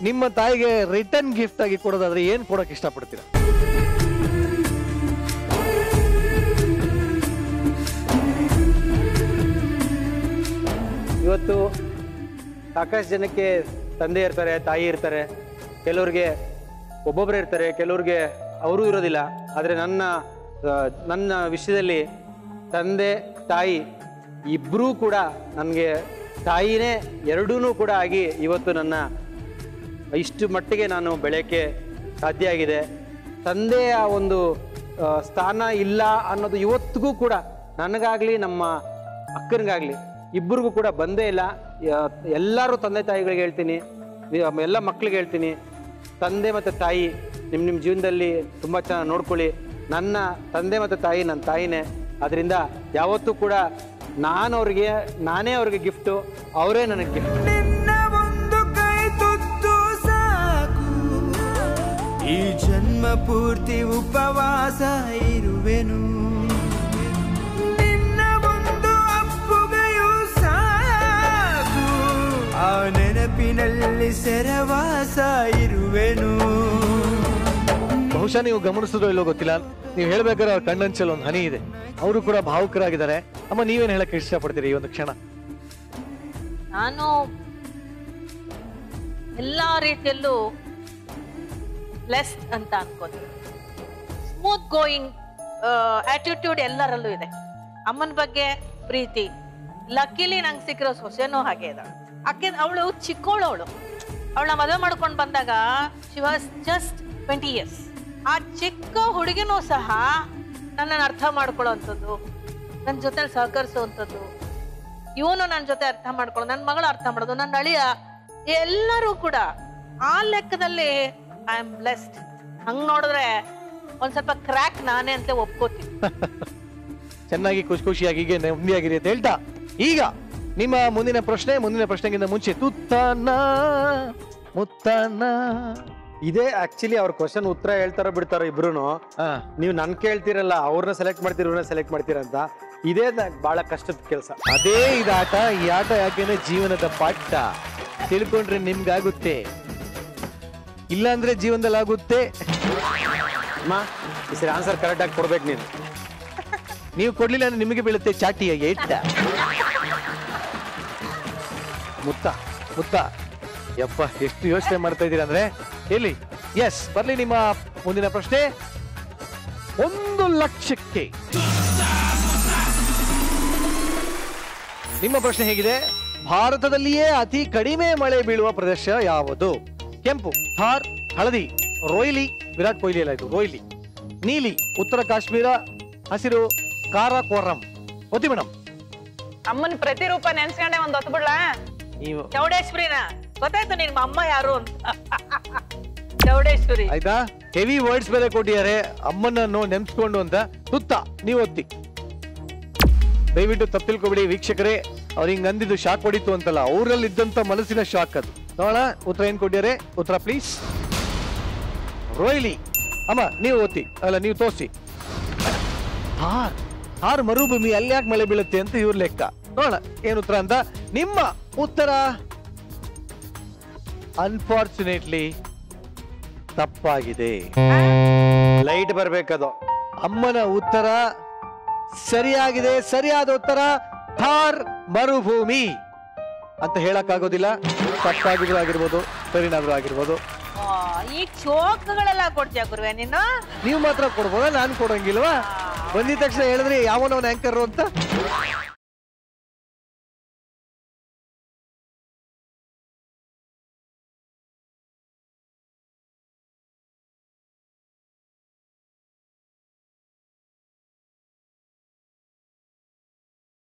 ನಿಮ್ಮ ತಾಯಿಗೆ return gift ಆಗಿ ಕೊಡೋದಾದ್ರೆ ಏನ್ ಕೊಡಕ್ ಇಷ್ಟಪಡ್ತೀರಾ ಇವತ್ತು ಸಾಕಷ್ಟು ಜನಕ್ಕೆ ತಂದೆ ಇರ್ತಾರೆ ತಾಯಿ ಇರ್ತಾರೆ ಕೆಲವ್ರಿಗೆ ಒಬ್ಬೊಬ್ಬರೇ ಇರ್ತಾರೆ ಕೆಲವ್ರಿಗೆ ಅವರೂ ಇರೋದಿಲ್ಲ ಆದರೆ ನನ್ನ ಆ, ನನ್ನ ವಿಷಯದಲ್ಲಿ ತಂದೆ ತಾಯಿ ಇಬ್ಬರೂ ಕೂಡ ನನಗೆ ತಾಯಿನೇ ಎರಡೂ ಕೂಡ ಆಗಿ ಇವತ್ತು ನನ್ನ ಇಷ್ಟು ಮಟ್ಟಿಗೆ ನಾನು ಬೆಳೆಯೋಕ್ಕೆ ಸಾಧ್ಯ ಆಗಿದೆ ತಂದೆಯ ಒಂದು ಆ, ಸ್ಥಾನ ಇಲ್ಲ ಅನ್ನೋದು ಇವತ್ತಿಗೂ ಕೂಡ ನನಗಾಗಲಿ ನಮ್ಮ ಅಕ್ಕನಿಗಾಗಲಿ ಇಬ್ಬರಿಗೂ ಕೂಡ ಬಂದೇ ಇಲ್ಲ ಯ- ಎಲ್ಲರೂ ತಂದೆ ತಾಯಿಗಳಿಗೆ ಹೇಳ್ತೀನಿ ವಿ- ಎಲ್ಲ ಮಕ್ಳಿಗೆ ಹೇಳ್ತೀನಿ ತಂದೆ ಮತ್ತು ತಾಯಿ ನಿಮ್ಮ ನಿಮ್ಮ ಜೀವನದಲ್ಲಿ ತುಂಬ ಚೆನ್ನಾಗಿ ನೋಡ್ಕೊಳ್ಳಿ ನನ್ನ ತಂದೆ ಮತ್ತು ತಾಯಿ ನನ್ನ ತಾಯಿನೇ ಅದರಿಂದ ಯಾವತ್ತೂ ಕೂಡ ನಾನು ಅವ್ರಿಗೆ ನಾನೇ ಅವ್ರಿಗೆ ಗಿಫ್ಟು ಅವರೇ ನನಗೆ ಗಿಫ್ಟ್ ನಿನ್ನ ಒಂದು ಕೈ ತುತ್ತು ಸಾಕು ಈ ಜನ್ಮ ಪೂರ್ತಿ ಉಪವಾಸ ಇರುವೆನು ನಿನ್ನ ಒಂದು ಅಪ್ಪುಗೆಯೂ ಸಾಕು ಆ ನೆನಪಿನಲ್ಲಿ ಸೆರವಾಸ ಇರುವೆನು ಬಹುಶಃ ನೀವು ಗಮನಿಸಿದ್ರೋ ಇಲ್ಲೋ ಗೊತ್ತಿಲ್ಲ ನೀವು ಹೇಳ್ಬೇಕಾದ್ರೆ ಅವ್ರ ಕಣ್ಣಂಚಲ್ಲಿ ಒಂದು ಹನಿ ಇದೆ ಅವರು ಕೂಡ ಭಾವುಕರಾಗಿದ್ದಾರೆ ಅಮ್ಮ ನೀವೇನ್ ಹೇಳಕ್ ಇಷ್ಟಪಡ್ತೀರಿ ಈ ಒಂದು ಕ್ಷಣ ನಾನು ಎಲ್ಲಾ ರೀತಿಯಲ್ಲೂ ಬ್ಲೆಸ್ಡ್ ಅಂತ ಅನ್ಕೋತೀನಿ ಸ್ಮೂತ್ ಗೋಯಿಂಗ್ ಆಟಿಟ್ಯೂಡ್ ಎಲ್ಲರಲ್ಲೂ ಇದೆ ಅಮ್ಮನ ಬಗ್ಗೆ ಪ್ರೀತಿ ಲಕ್ಕಿಲಿ ನಂಗೆ ಸಿಕ್ಕಿರೋ ಸೊಸೆನೂ ಹಾಗೆ ಇದೆ ಅಕ್ಕೆ ಅವಳು ಚಿಕ್ಕವಳು ಅವಳು ಅವಳ ಮದುವೆ ಮಾಡ್ಕೊಂಡು ಬಂದಾಗ she was just twenty years ಆ ಚಿಕ್ಕ ಹುಡುಗಿನೂ ಸಹ ನನ್ನನ್ನು ಅರ್ಥ ಮಾಡ್ಕೊಳ್ಳೋವಂಥದ್ದು ನನ್ನ ಜೊತೆ ಸಹಕರಿಸುವಂಥದ್ದು ಇವನು ನನ್ನ ಜೊತೆ ಅರ್ಥ ಮಾಡ್ಕೊಳ್ಳೋ ನನ್ನ ಮಗಳು ಅರ್ಥ ಮಾಡೋದು ನನ್ನ ಅಳಿಯ ಎಲ್ಲರೂ ಕೂಡ ಆ ಲೆಕ್ಕದಲ್ಲಿ ಐ ಆಮ್ ಬ್ಲೆಸ್ಡ್ ಹಂಗ್ ನೋಡಿದ್ರೆ ಒಂದ್ ಸ್ವಲ್ಪ ಕ್ರ್ಯಾಕ್ ನಾನೇ ಅಂತ ಒಪ್ಕೋತೀನಿ ಚೆನ್ನಾಗಿ ಖುಷಿ ಖುಷಿಯಾಗಿ ಹೀಗೆ ನೆಮ್ಮದಿಯಾಗಿರಿ ಅಂತ ಹೇಳ್ತಾ ಈಗ ನಿಮ್ಮ ಮುಂದಿನ ಪ್ರಶ್ನೆ ಮುಂದಿನ ಪ್ರಶ್ನೆಗಿಂತ ಮುಂಚೆ ತುತ್ತಾನ ಮುತ್ತಾನ ಇದೇ ಆಕ್ಚುಲಿ ಅವ್ರ ಕ್ವಶನ್ ಉತ್ತರ ಹೇಳ್ತಾರೋ ಬಿಡ್ತಾರೋ ಇಬ್ರು ಹಾ ನೀವು ನನ್ ಕೇಳ್ತಿರಲ್ಲ ಅವ್ರನ್ನ ಸೆಲೆಕ್ಟ್ ಮಾಡ್ತೀರ ಇವ್ರನ್ನ ಸೆಲೆಕ್ಟ್ ಮಾಡ್ತೀರ ಅಂತ ಇದೇ ನ- ಬಹಳ ಕಷ್ಟದ ಕೆಲಸ ಅದೇ ಇದಾಟ ಈ ಆಟ ಯಾಕೆಂದ್ರೆ ಜೀವನದ ಪಾಠ ತಿಳ್ಕೊಂಡ್ರೆ ನಿಮ್ಗಾಗುತ್ತೆ ಇಲ್ಲಾಂದ್ರೆ ಜೀವನದಲ್ಲಿ ಆಗುತ್ತೆ ಅಮ್ಮ ಈ ಸರಿ ಆನ್ಸರ್ ಕರೆಕ್ಟ್ ಆಗಿ ಕೊಡ್ಬೇಕು ನೀನು ನೀವು ಕೊಡ್ಲಿಲ್ಲ ಅಂದ್ರೆ ನಿಮಗೆ ಬೀಳುತ್ತೆ ಚಾಟಿಯಾಗಿ ಇಟ್ಟ ಮುತ್ತ ಮುತ್ತ ಯಪ್ಪ ಎಷ್ಟು ಯೋಚನೆ ಮಾಡ್ತಾ ಇದ್ದೀರಾ ಅಂದ್ರೆ ಎಲ್ಲಿ ಎಸ್ ಬರ್ಲಿ ನಿಮ್ಮ ಮುಂದಿನ ಪ್ರಶ್ನೆ ಒಂದು ಲಕ್ಷಕ್ಕೆ ನಿಮ್ಮ ಪ್ರಶ್ನೆ ಹೇಗಿದೆ ಭಾರತದಲ್ಲಿಯೇ ಅತಿ ಕಡಿಮೆ ಮಳೆ ಬೀಳುವ ಪ್ರದೇಶ ಯಾವುದು ಕೆಂಪು ಥಾರ್ ಹಳದಿ ರೋಯ್ಲಿ ವಿರಾಟ್ ಕೊಹ್ಲಿ ಅಲ್ಲ ಇದು ರೋಯ್ಲಿ ನೀಲಿ ಉತ್ತರ ಕಾಶ್ಮೀರ ಹಸಿರು ಕಾರಾಕೋರಂ ಓದಿ ಮೇಡಮ್ ಅಮ್ಮನ ಪ್ರತಿರೂಪ ನೆನ್ಸ್ಕೊಂಡೆ ಒಂದ್ ಹೊತ್ತು ಬಿಡ್ಲಾ ನೀವು ಚೌಡೇಶ್ವರಿನ ಗೊತ್ತಾಯ್ತು ನಿಮ್ಮ ಅಮ್ಮ ಯಾರು ಅಂತ ಚೌಡೇಶ್ವರಿ ಆಯ್ತಾ ಹೆವಿ ವರ್ಡ್ಸ್ ಬೇರೆ ಕೊಟ್ಟಿದ್ದಾರೆ ಅಮ್ಮನನ್ನು ನೆನ್ಸ್ಕೊಂಡು ಅಂತ ತುತ್ತ ನೀವು ಒತ್ತಿ ದಯವಿಟ್ಟು ತಪ್ಪು ತಿಳ್ಕೊಬಿಡಿ ವೀಕ್ಷಕರೇ ಅವ್ರು ಹಿಂಗ್ ಅಂದಿದ್ದು ಶಾಕ್ ಹೊಡಿತು ಅಂತಲ್ಲ ಅವರಲ್ಲಿ ಇದ್ದಂತ ಮನಸ್ಸಿನ ಶಾಕ್ ಅದು ನೋಡ ಉತ್ತರ ಏನ್ ಕೊಟ್ಟಿದ್ದಾರೆ ಉತ್ತರ ಪ್ಲೀಸ್ ರೋಯ್ಲಿ ಅಮ್ಮ ನೀವು ಓದ್ತಿ ಅಲ್ಲ ನೀವು ತೋರಿಸಿ ಹಾರ್ ಹಾರ್ ಮರುಭೂಮಿ ಅಲ್ಲಿ ಯಾಕೆ ಮಳೆ ಬೀಳುತ್ತೆ ಅಂತ ಇವ್ರ ಲೆಕ್ಕ ನೋಡೋಣ ಏನ್ ಉತ್ತರ ಅಂತ ನಿಮ್ಮ ಉತ್ತರ ಅನ್ಫಾರ್ಚುನೇಟ್ಲಿ ತಪ್ಪಾಗಿದೆ ಲೈಟ್ ಬರ್ಬೇಕದು ಅಮ್ಮನ ಉತ್ತರ ಸರಿಯಾಗಿದೆ ಸರಿಯಾದ ಉತ್ತರ ಥಾರ್ ಮರುಭೂಮಿ ಅಂತ ಹೇಳಕ್ಕಾಗೋದಿಲ್ಲ ತಪ್ಪಾಗಿದ್ರು ಆಗಿರ್ಬೋದು ಸರಿನಾದ್ರೂ ಆಗಿರ್ಬೋದು ಆ, ಈ ಚೋಕ್ಗಳೆಲ್ಲ ಕೊಡ್ತೀಯ ಗುರುವೆ ನೀನು ನೀವು ಮಾತ್ರ ಕೊಡ್ಬೋದಾ ನಾನು ಕೊಡಂಗಿಲ್ವಾ ಬಂದಿದ ತಕ್ಷಣ ಹೇಳಿದ್ರಿ ಯಾವನವನ್ ಆಂಕರ್ ಅಂತ